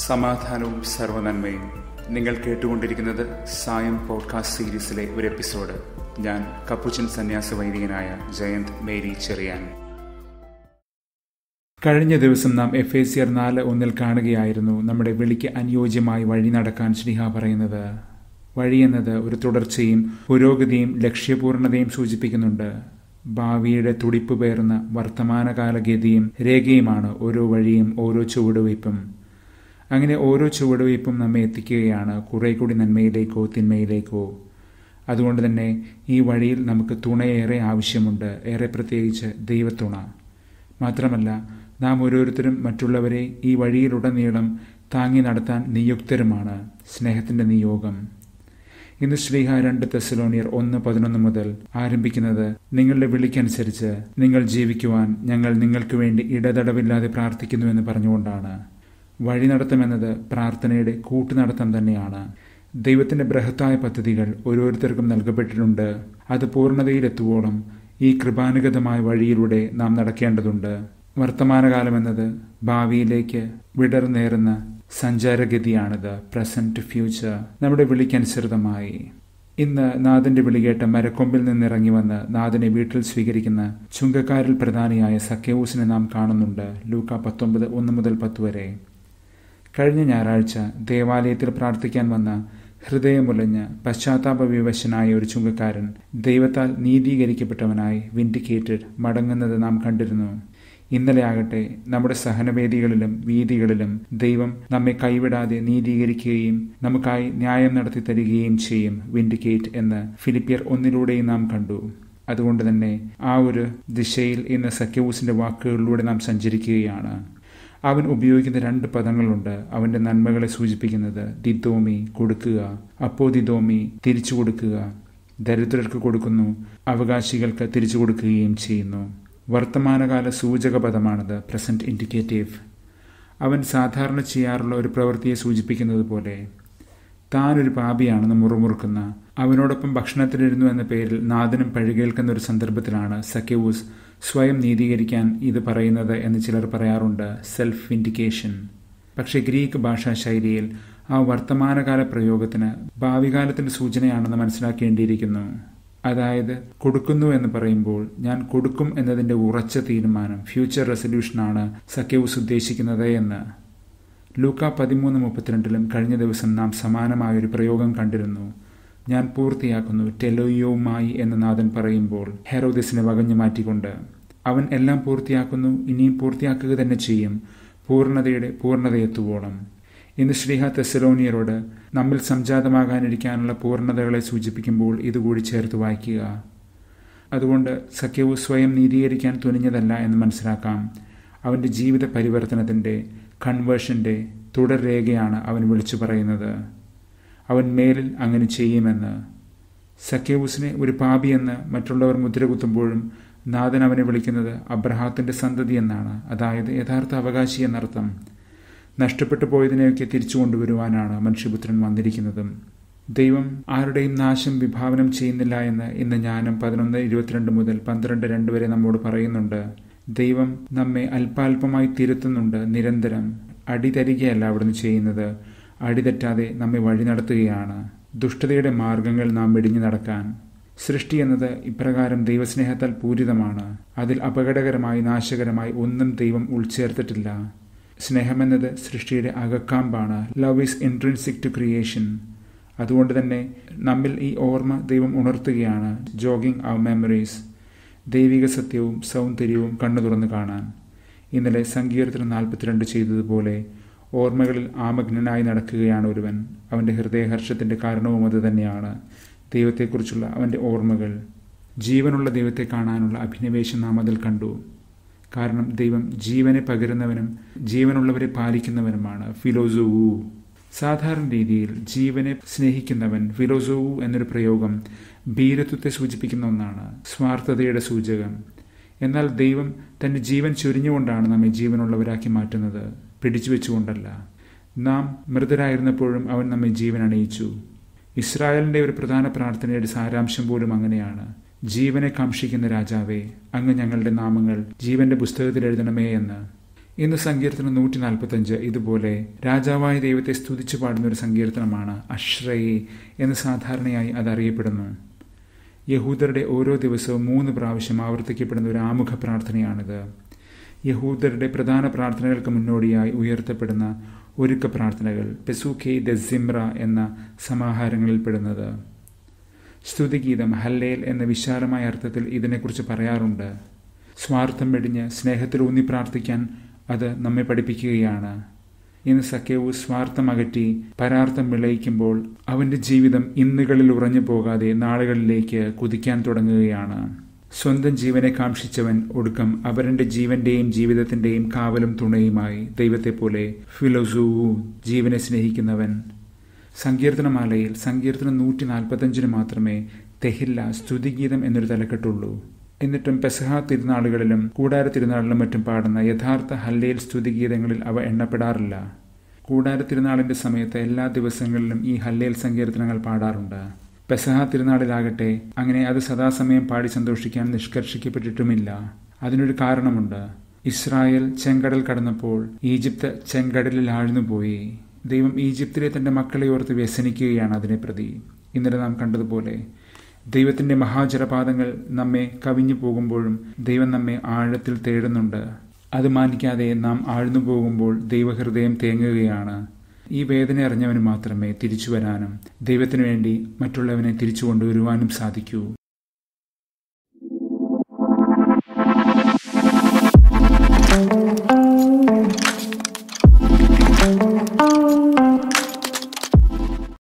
സമാധാനവും സർവനന്മയും നിങ്ങൾ കേട്ടുകൊണ്ടിരിക്കുന്നത് സായം പോഡ്കാസ്റ്റ് സീരീസിലെ ഒരു എപ്പിസോഡ് ഞാൻ കപ്പുച്ചൻ സന്യാസ വൈദികനായ ജയന്ത് മേരി ചെറിയാൻ കഴിഞ്ഞ ദിവസം നാം എഫ് എ സിയർ നാല് ഒന്നിൽ കാണുകയായിരുന്നു നമ്മുടെ വിളിക്ക് അനുയോജ്യമായി വഴി നടക്കാൻ ശ്രീഹ പറയുന്നത് വഴി എന്നത് ഒരു തുടർച്ചയും പുരോഗതിയും ലക്ഷ്യപൂർണതയും സൂചിപ്പിക്കുന്നുണ്ട് ഭാവിയുടെ തുടിപ്പ് പേർന്ന വർത്തമാനകാല ഗതിയും രേഖയുമാണ് ഓരോ വഴിയും ഓരോ ചുവടുവയ്പും അങ്ങനെ ഓരോ ചുവടുവയ്പും നമ്മെ എത്തിക്കുകയാണ് കുറെ കൂടി നന്മയിലേക്കോ തിന്മയിലേക്കോ അതുകൊണ്ട് തന്നെ ഈ വഴിയിൽ നമുക്ക് തുണയേറെ ആവശ്യമുണ്ട് ഏറെ പ്രത്യേകിച്ച് ദൈവത്തുണ മാത്രമല്ല നാം ഓരോരുത്തരും മറ്റുള്ളവരെ ഈ വഴിയിലുടനീളം താങ്ങി നടത്താൻ നിയുക്തരുമാണ് സ്നേഹത്തിന്റെ നിയോഗം ഇന്ന് ശ്രീഹ രണ്ട് തെസലോണിയർ ഒന്ന് പതിനൊന്ന് മുതൽ ആരംഭിക്കുന്നത് നിങ്ങളുടെ വിളിക്കനുസരിച്ച് നിങ്ങൾ ജീവിക്കുവാൻ ഞങ്ങൾ നിങ്ങൾക്ക് വേണ്ടി ഇടതടവില്ലാതെ പ്രാർത്ഥിക്കുന്നുവെന്ന് പറഞ്ഞുകൊണ്ടാണ് വഴി നടത്തമെന്നത് പ്രാർത്ഥനയുടെ കൂട്ടുനടത്തം തന്നെയാണ് ദൈവത്തിന്റെ ബൃഹത്തായ പദ്ധതികൾ ഓരോരുത്തർക്കും നൽകപ്പെട്ടിട്ടുണ്ട് അത് പൂർണ്ണതയിലെത്തുവോളം ഈ കൃപാനുഗതമായ വഴിയിലൂടെ നാം നടക്കേണ്ടതുണ്ട് വർത്തമാനകാലം എന്നത് ഭാവിയിലേക്ക് വിടർന്നേറുന്ന സഞ്ചാരഗതിയാണിത് പ്രസന്റ് ഫ്യൂച്ചർ നമ്മുടെ വിളിക്കനുസൃതമായി ഇന്ന് നാഥന്റെ വിളികേട്ട മരക്കൊമ്പിൽ നിന്നിറങ്ങി വന്ന് നാഥനെ വീട്ടിൽ സ്വീകരിക്കുന്ന ചുങ്കക്കാരിൽ പ്രധാനിയായ സക്കേവൂസിനെ നാം കാണുന്നുണ്ട് ലൂക്ക പത്തൊമ്പത് ഒന്ന് മുതൽ പത്ത് വരെ കഴിഞ്ഞ ഞായറാഴ്ച ദേവാലയത്തിൽ പ്രാർത്ഥിക്കാൻ വന്ന ഹൃദയമുലഞ്ഞ് പശ്ചാത്താപ വിവശനായ ഒരു ചുങ്കക്കാരൻ ദൈവത്താൽ നീതീകരിക്കപ്പെട്ടവനായി വിൻഡിക്കേറ്റഡ് മടങ്ങുന്നത് നാം കണ്ടിരുന്നു ഇന്നലെ ആകട്ടെ നമ്മുടെ സഹനവേദികളിലും വീതികളിലും ദൈവം നമ്മെ കൈവിടാതെ നീതീകരിക്കുകയും നമുക്കായി ന്യായം നടത്തി തരികയും ചെയ്യും വിൻഡിക്കേറ്റ് എന്ന് ഫിലിപ്പിയർ ഒന്നിലൂടെയും നാം കണ്ടു അതുകൊണ്ട് തന്നെ ആ ഒരു ദിശയിൽ ഇന്ന് സക്യവൂസിന്റെ വാക്കുകളിലൂടെ നാം സഞ്ചരിക്കുകയാണ് അവൻ ഉപയോഗിക്കുന്ന രണ്ട് പദങ്ങളുണ്ട് അവന്റെ നന്മകളെ സൂചിപ്പിക്കുന്നത് ദിദോമി കൊടുക്കുക അപ്പോ ദിദോമി തിരിച്ചു കൊടുക്കുക ദരിദ്രർക്ക് കൊടുക്കുന്നു അവകാശികൾക്ക് തിരിച്ചു കൊടുക്കുകയും ചെയ്യുന്നു വർത്തമാനകാല സൂചക പദമാണത് പ്രസന്റ് ഇൻഡിക്കേറ്റീവ് അവൻ സാധാരണ ചെയ്യാറുള്ള ഒരു പ്രവൃത്തിയെ സൂചിപ്പിക്കുന്നത് പോലെ താനൊരു പാപിയാണെന്ന് മുറുമുറുക്കുന്ന അവനോടൊപ്പം ഭക്ഷണത്തിലിരുന്നു എന്ന പേരിൽ നാഥനും പഴുകേൽക്കുന്ന ഒരു സന്ദർഭത്തിലാണ് സക്യവൂസ് സ്വയം നീതീകരിക്കാൻ ഇത് പറയുന്നത് എന്ന് ചിലർ പറയാറുണ്ട് സെൽഫ് ഇൻഡിക്കേഷൻ പക്ഷേ ഗ്രീക്ക് ഭാഷാ ശൈലിയിൽ ആ വർത്തമാനകാല പ്രയോഗത്തിന് ഭാവികാലത്തിന്റെ സൂചനയാണെന്ന് മനസ്സിലാക്കേണ്ടിയിരിക്കുന്നു അതായത് കൊടുക്കുന്നു എന്ന് പറയുമ്പോൾ ഞാൻ കൊടുക്കും എന്നതിന്റെ ഉറച്ച തീരുമാനം ഫ്യൂച്ചർ റെസൊല്യൂഷനാണ് സഖ്യവൂസ് ഉദ്ദേശിക്കുന്നത് എന്ന് ലൂക്ക പതിമൂന്ന് മുപ്പത്തിരണ്ടിലും കഴിഞ്ഞ ദിവസം നാം സമാനമായൊരു പ്രയോഗം കണ്ടിരുന്നു ഞാൻ പൂർത്തിയാക്കുന്നു ടെലോയോമായി എന്ന് നാഥൻ പറയുമ്പോൾ ഹെറോദിസിനെ വകഞ്ഞു മാറ്റിക്കൊണ്ട് അവൻ എല്ലാം പൂർത്തിയാക്കുന്നു ഇനിയും പൂർത്തിയാക്കുക തന്നെ ചെയ്യും പൂർണ്ണതയുടെ പൂർണ്ണതയെത്തുവോളം ഇന്ന് ശ്രീഹ തെസലോണിയരോട് നമ്മിൽ സംജാതമാകാനിരിക്കാനുള്ള പൂർണ്ണതകളെ സൂചിപ്പിക്കുമ്പോൾ ഇതുകൂടി ചേർത്ത് വായിക്കുക അതുകൊണ്ട് സഖ്യവ് സ്വയം നീതീകരിക്കാൻ തുനിഞ്ഞതല്ല എന്ന് മനസ്സിലാക്കാം അവന്റെ ജീവിത പരിവർത്തനത്തിന്റെ കൺവേർഷന്റെ തുടർരേഖയാണ് അവൻ വിളിച്ചു പറയുന്നത് അവൻ മേലിൽ അങ്ങനെ ചെയ്യുമെന്ന് സഖ്യവൂസിനെ ഒരു പാപിയെന്ന് മറ്റുള്ളവർ മുദ്രകുത്തുമ്പോഴും നാഥൻ അവനെ വിളിക്കുന്നത് അബ്രഹാത്തിന്റെ സന്തതി എന്നാണ് അതായത് യഥാർത്ഥ അവകാശി എന്നർത്ഥം നഷ്ടപ്പെട്ടു പോയതിനെയൊക്കെ തിരിച്ചു കൊണ്ടുവരുവാനാണ് മനുഷ്യപുത്രൻ വന്നിരിക്കുന്നതും ദൈവം ആരുടെയും നാശം വിഭാവനം ചെയ്യുന്നില്ല എന്ന് ഇന്ന് ഞാനും പതിനൊന്ന് ഇരുപത്തിരണ്ട് മുതൽ പന്ത്രണ്ട് രണ്ട് വരെ നമ്മോട് പറയുന്നുണ്ട് ദൈവം നമ്മെ അല്പാൽപമായി തിരുത്തുന്നുണ്ട് നിരന്തരം അടി തരികയല്ല അവിടുന്ന് ചെയ്യുന്നത് അടിതെറ്റാതെ നമ്മെ വഴി നടത്തുകയാണ് ദുഷ്ടതയുടെ മാർഗങ്ങൾ നാം വെടിഞ്ഞു നടക്കാൻ സൃഷ്ടി എന്നത് ഇപ്രകാരം ദൈവസ്നേഹത്താൽ പൂരിതമാണ് അതിൽ അപകടകരമായി നാശകരമായി ഒന്നും ദൈവം ഉൾച്ചേർത്തിട്ടില്ല സ്നേഹമെന്നത് സൃഷ്ടിയുടെ അകക്കാമ്പാണ് love is intrinsic to creation അതുകൊണ്ട് തന്നെ നമ്മിൽ ഈ ഓർമ്മ ദൈവം ഉണർത്തുകയാണ് ജോഗിങ് അവർ മെമ്മറീസ് ദൈവിക സത്യവും സൗന്ദര്യവും കണ്ണു തുറന്നു കാണാൻ ഇന്നലെ സങ്കീർത്തനം നാൽപ്പത്തിരണ്ട് ചെയ്തതുപോലെ ഓർമ്മകളിൽ ആമഗ്നനായി നടക്കുകയാണ് ഒരുവൻ അവന്റെ ഹൃദയഹർഷത്തിന്റെ കാരണവും അത് തന്നെയാണ് ദൈവത്തെക്കുറിച്ചുള്ള അവന്റെ ഓർമ്മകൾ ജീവനുള്ള ദൈവത്തെ കാണാനുള്ള അഭിനിവേശം നാം അതിൽ കണ്ടു കാരണം ദൈവം ജീവനെ പകരുന്നവനും ജീവനുള്ളവരെ പാലിക്കുന്നവനുമാണ് ഫിലോസോവു സാധാരണ രീതിയിൽ ജീവനെ സ്നേഹിക്കുന്നവൻ ഫിലോസോവു എന്നൊരു പ്രയോഗം ഭീരത്വത്തെ സൂചിപ്പിക്കുന്ന ഒന്നാണ് സ്വാർത്ഥതയുടെ സൂചകം എന്നാൽ ദൈവം തന്റെ ജീവൻ ചൊരിഞ്ഞുകൊണ്ടാണ് നമ്മെ ജീവനുള്ളവരാക്കി മാറ്റുന്നത് പിടിച്ചു വെച്ചുകൊണ്ടല്ല നാം മൃതരായിരുന്നപ്പോഴും അവൻ നമ്മെ ജീവൻ അണിയിച്ചു ഇസ്രായേലിന്റെ ഒരു പ്രധാന പ്രാർത്ഥനയുടെ സാരാംശം പോലും അങ്ങനെയാണ് ജീവനെ കാക്ഷിക്കുന്ന രാജാവേ അങ്ങ് ഞങ്ങളുടെ നാമങ്ങൾ ജീവന്റെ പുസ്തകത്തിൽ എഴുതണമേ എന്ന് ഇന്ന് സങ്കീർത്തനം നൂറ്റി നാൽപ്പത്തഞ്ച് ഇതുപോലെ രാജാവായ ദൈവത്തെ സ്തുതിച്ചു പാടുന്ന ഒരു സങ്കീർത്തനമാണ് അശ്രയെ എന്ന് സാധാരണയായി അത് അറിയപ്പെടുന്നു യഹൂദരുടെ ഓരോ ദിവസവും മൂന്ന് പ്രാവശ്യം ആവർത്തിക്കപ്പെടുന്ന ഒരു ആമുഖ പ്രാർത്ഥനയാണിത് യഹൂദരുടെ പ്രധാന പ്രാർത്ഥനകൾക്ക് മുന്നോടിയായി ഉയർത്തപ്പെടുന്ന ഒരുക്ക പ്രാർത്ഥനകൾ പെസൂഖെ ദസിമ്ര എന്ന സമാഹാരങ്ങളിൽപ്പെടുന്നത് സ്തുതിഗീതം ഹല്ലേൽ എന്ന വിശാലമായ അർത്ഥത്തിൽ ഇതിനെക്കുറിച്ച് പറയാറുണ്ട് സ്വാർത്ഥം വെടിഞ്ഞ് സ്നേഹത്തിൽ ഊന്നി പ്രാർത്ഥിക്കാൻ അത് നമ്മെ പഠിപ്പിക്കുകയാണ് ഇന്ന് സഖ്യവും സ്വാർത്ഥം അകറ്റി പരാർത്ഥം വിളയിക്കുമ്പോൾ അവന്റെ ജീവിതം ഇന്നുകളിൽ ഉറഞ്ഞു പോകാതെ നാളുകളിലേക്ക് കുതിക്കാൻ തുടങ്ങുകയാണ് സ്വന്തം ജീവനെ കാക്ഷിച്ചവൻ ഒടുക്കം അവരന്റെ ജീവന്റെയും ജീവിതത്തിന്റെയും കാവലും തുണയുമായി ദൈവത്തെ പോലെ ഫിലോസൂവു ജീവനെ സ്നേഹിക്കുന്നവൻ സങ്കീർത്തനമാലയിൽ സങ്കീർത്തനം നൂറ്റി നാൽപ്പത്തഞ്ചിന് മാത്രമേ തെഹില്ല സ്തുതിഗീതം എന്നൊരു തലക്കെട്ടുള്ളൂ എന്നിട്ടും പെസഹ തിരുനാളുകളിലും കൂടാര തിരുനാളിലും മറ്റും പാടുന്ന യഥാർത്ഥ ഹല്ലേൽ സ്തുതിഗീതങ്ങളിൽ അവ എണ്ണപ്പെടാറില്ല കൂടാര തിരുനാളിന്റെ സമയത്ത് എല്ലാ ദിവസങ്ങളിലും ഈ ഹല്ലേൽ സങ്കീർത്തനങ്ങൾ പാടാറുണ്ട് പെസഹ തിരുനാളിലാകട്ടെ അങ്ങനെ അത് സദാസമയം പാടി സന്തോഷിക്കാൻ നിഷ്കർഷിക്കപ്പെട്ടിട്ടുമില്ല അതിനൊരു കാരണമുണ്ട് ഇസ്രായേൽ ചെങ്കടൽ കടന്നപ്പോൾ ഈജിപ്ത് ചെങ്കടലിൽ ആഴ്ന്നുപോയി ദൈവം ഈജിപ്തിലെ തന്റെ മക്കളെ ഓർത്ത് വ്യസനിക്കുകയാണ് അതിനെ പ്രതി ഇന്നലെ നാം കണ്ടതുപോലെ ദൈവത്തിന്റെ മഹാജലപാതങ്ങൾ നമ്മെ കവിഞ്ഞു പോകുമ്പോഴും ദൈവം നമ്മെ ആഴത്തിൽ തേടുന്നുണ്ട് അത് മാനിക്കാതെ നാം ആഴ്ന്നു പോകുമ്പോൾ ദൈവഹൃദയം തേങ്ങുകയാണ് ഈ വേദന അറിഞ്ഞവന് മാത്രമേ തിരിച്ചു വരാനും ദൈവത്തിനു വേണ്ടി മറ്റുള്ളവനെ തിരിച്ചു കൊണ്ടുവരുവാനും സാധിക്കൂ thank you